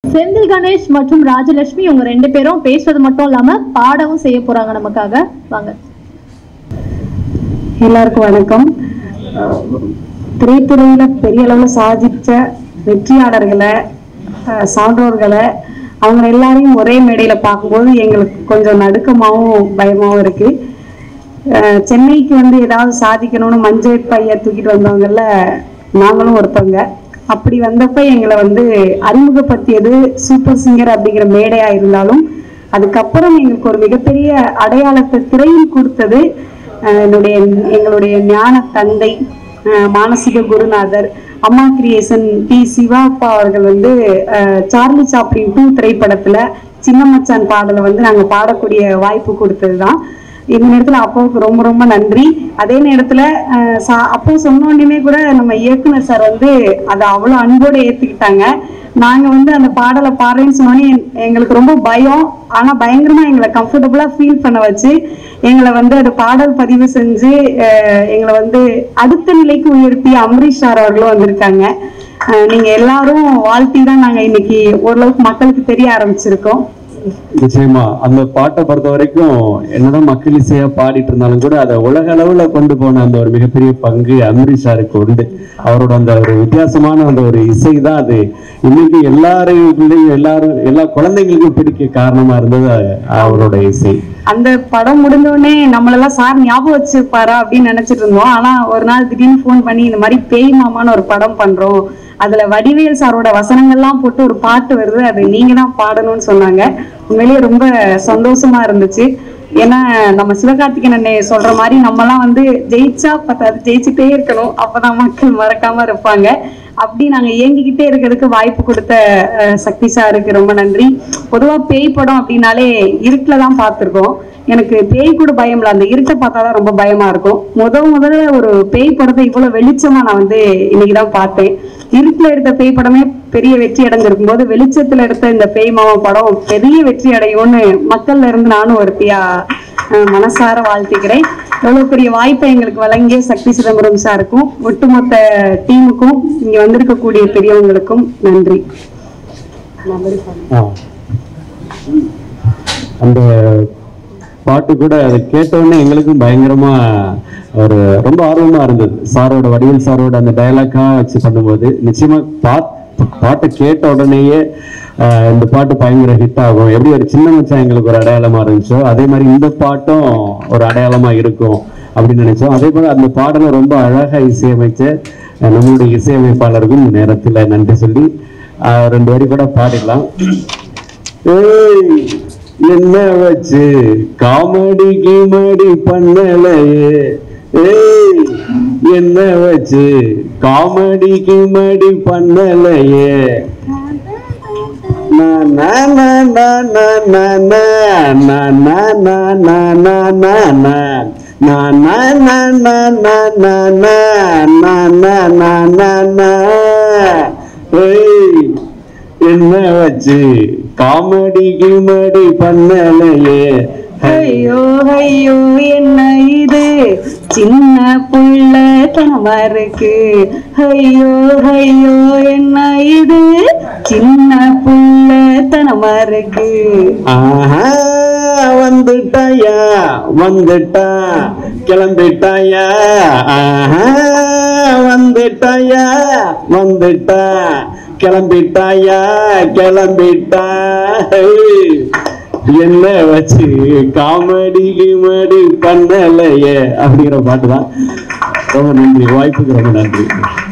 செந்தில் கணேஷ் மற்றும் ராஜலட்சுமி இவங்க ரெண்டு பேரும் பேசுறது மட்டும் இல்லாம பாடவும் செய்ய போறாங்க நமக்காக வாங்க எல்லாருக்கும் வணக்கம் அஹ் திரைத்துறையில பெரிய அளவுல சாதிச்ச வெற்றியாளர்களை அஹ் சான்றோர்களை அவங்க எல்லாரையும் ஒரே மேடையில பார்க்கும்போது எங்களுக்கு கொஞ்சம் நடுக்கமாவும் பயமாவும் இருக்கு அஹ் சென்னைக்கு வந்து ஏதாவது சாதிக்கணும்னு மஞ்சள் பைய தூக்கிட்டு வந்தவங்கல்ல நாங்களும் ஒருத்தவங்க அப்படி வந்தப்ப எங்களை வந்து அறிமுகப்படுத்தியது சூப்பர் சிங்கர் அப்படிங்கிற மேடையா இருந்தாலும் அதுக்கப்புறம் எங்களுக்கு ஒரு மிகப்பெரிய அடையாளத்தை திரையில் கொடுத்தது அஹ் என்னுடைய எங்களுடைய ஞான தந்தை அஹ் மானசீக குருநாதர் அம்மா கிரியேஷன் டி சிவா அப்பா அவர்கள் வந்து அஹ் சார்லி சாப்ளின் டூ திரைப்படத்துல சின்ன மச்சான் பாடலை வந்து நாங்க பாடக்கூடிய வாய்ப்பு கொடுத்ததுதான் இந்த நேரத்துல அப்பாவுக்கு ரொம்ப ரொம்ப நன்றி அதே நேரத்துல அஹ் சா- அப்போ சொன்ன உடனே கூட நம்ம இயக்குனர் சார் வந்து அதை அவ்வளவு அன்போடு ஏத்துக்கிட்டாங்க நாங்க வந்து அந்த பாடலை பாடுறேன்னு சொன்னோடனே என்- எங்களுக்கு ரொம்ப பயம் ஆனா பயங்கரமா எங்களை கம்ஃபர்டபுளா ஃபீல் பண்ண வச்சு எங்களை வந்து அது பாடல் பதிவு செஞ்சு அஹ் எங்களை வந்து அடுத்த நிலைக்கு உயர்த்தி அம்ரீஷ் சார் அவர்களும் வந்திருக்காங்க அஹ் நீங்க எல்லாரும் வாழ்த்தி தான் நாங்க இன்னைக்கு ஓரளவுக்கு மக்களுக்கு தெரிய ஆரம்பிச்சிருக்கோம் நிச்சயமா அந்த பாட்டை பொறுத்த வரைக்கும் என்னதான் மக்கள் இசையா பாடிட்டு இருந்தாலும் கூட அதை உலக அளவுல கொண்டு போன அந்த ஒரு மிகப்பெரிய பங்கு அமரீஷ் சாருக்கு உண்டு அவரோட அந்த ஒரு வித்தியாசமான அந்த ஒரு இசை தான் அது இன்னைக்கு எல்லாரையும் எல்லாரும் எல்லா குழந்தைங்களுக்கும் பிடிக்க காரணமா இருந்தது அவரோட இசை அந்த படம் முடிஞ்ச உடனே நம்மளெல்லாம் சார் ஞாபகம் வச்சிருப்பாரா அப்படின்னு நினைச்சிட்டு இருந்தோம் ஆனா ஒரு நாள் திடீர்னு ஃபோன் பண்ணி இந்த மாதிரி பேய் மாமான்னு ஒரு படம் பண்றோம் அதுல வடிவேல் சாரோட வசனங்கள்லாம் போட்டு ஒரு பாட்டு வருது அது நீங்க தான் பாடணும்னு சொன்னாங்க உண்மையிலேயே ரொம்ப சந்தோஷமா இருந்துச்சு ஏன்னா நம்ம சிவகார்த்திகேயன் அண்ணன் சொல்ற மாதிரி நம்மலாம் வந்து ஜெயிச்சா பத்தாது ஜெயிச்சுட்டே இருக்கணும் அப்பதான் மக்கள் மறக்காம இருப்பாங்க அப்படி நாங்க இயங்கிக்கிட்டே இருக்கிறதுக்கு வாய்ப்பு கொடுத்த அஹ், சக்தி சாருக்கு ரொம்ப நன்றி பொதுவா பேய் படம் அப்படின்னாலே இருட்டுல தான் பார்த்திருக்கோம் எனக்கு பேய் கூட பயம் இல்லை அந்த இருட்டை பார்த்தா தான் ரொம்ப பயமா இருக்கும் முத முதல்ல ஒரு பேய் படத்தை இவ்வளவு வெளிச்சமா நான் வந்து இன்னைக்கு தான் பார்த்தேன் இருட்டுல எடுத்த பேய் படமே பெரிய வெற்றி அடைஞ்சிருக்கும் போது வெளிச்சத்துல எடுத்த இந்த பேய் மாமா படம் பெரிய வெற்றி அடையும்னு மக்கள்ல இருந்து நானும் ஒருத்தியா அஹ், மனசார வாழ்த்திக்கிறேன் எவ்வளவு பெரிய வாய்ப்பை எங்களுக்கு வழங்கிய சக்தி சிதம்பரம் சாருக்கும் ஒட்டுமொத்த டீமுக்கும் இங்க வந்திருக்கக்கூடிய பெரியவங்களுக்கும் நன்றி ஆ. அந்த பாட்டு கூட அதை கேட்ட உடனே எங்களுக்கும் பயங்கரமா ஒரு ரொம்ப ஆர்வமா இருந்தது சாரோட வடிவேல் சாரோட அந்த டயலாக்கா வச்சு பண்ணும்போது நிச்சயமா பாட் பாட்டை கேட்ட உடனேயே ஆஹ், இந்த பாட்டு பயங்கர ஹிட் ஆகும் எப்படி ஒரு சின்ன மச்சான் எங்களுக்கு ஒரு அடையாளமா இருந்துச்சோ அதே மாதிரி இந்த பாட்டும் ஒரு அடையாளமா இருக்கும் அப்படின்னு நினைச்சோம் அதே போல அந்த பாடலை ரொம்ப அழகா இசையமைச்ச அஹ், நம்மளுடைய இசையமைப்பாளருக்கும் இந்த நேரத்துல நன்றி சொல்லி ஆஹ், ரெண்டு வரி கூட பாடிடலாம் ஏய் என்ன வச்சு காமெடி கிமடி பண்ணலையே ஏய் என்ன வச்சு காமெடி கிமடி பண்ணலையே நா, நா, நா, நா, நா, நா, நா, நா, நா, நா, நா, நா, நா, நா. நா, நா, நா, நா, நா, நா, நா, நா, நா, நா, நா, நா. ஏய் என்ன வச்சு காமெடி கிமடி பண்ணலையே ஐயோ ஐயோ என்ன இது சின்ன புள்ள தனமா இருக்கு ஐயோ ஐயோ என்ன இது சின்ன புள்ள தனமா இருக்கு ஆஹா வந்துட்டாயா வந்துட்டா கிளம்பிட்டாயா ஆஹா வந்துட்டாயா வந்துட்டா கிளம்பிட்டாயா கிளம்பிட்டா ஏய், என்ன வச்சு காமெடி கிமெடி பண்ணலையே அப்படிங்கிற பாட்டு தான் ரொம்ப நன்றி வாய்ப்புக்கு ரொம்ப நன்றி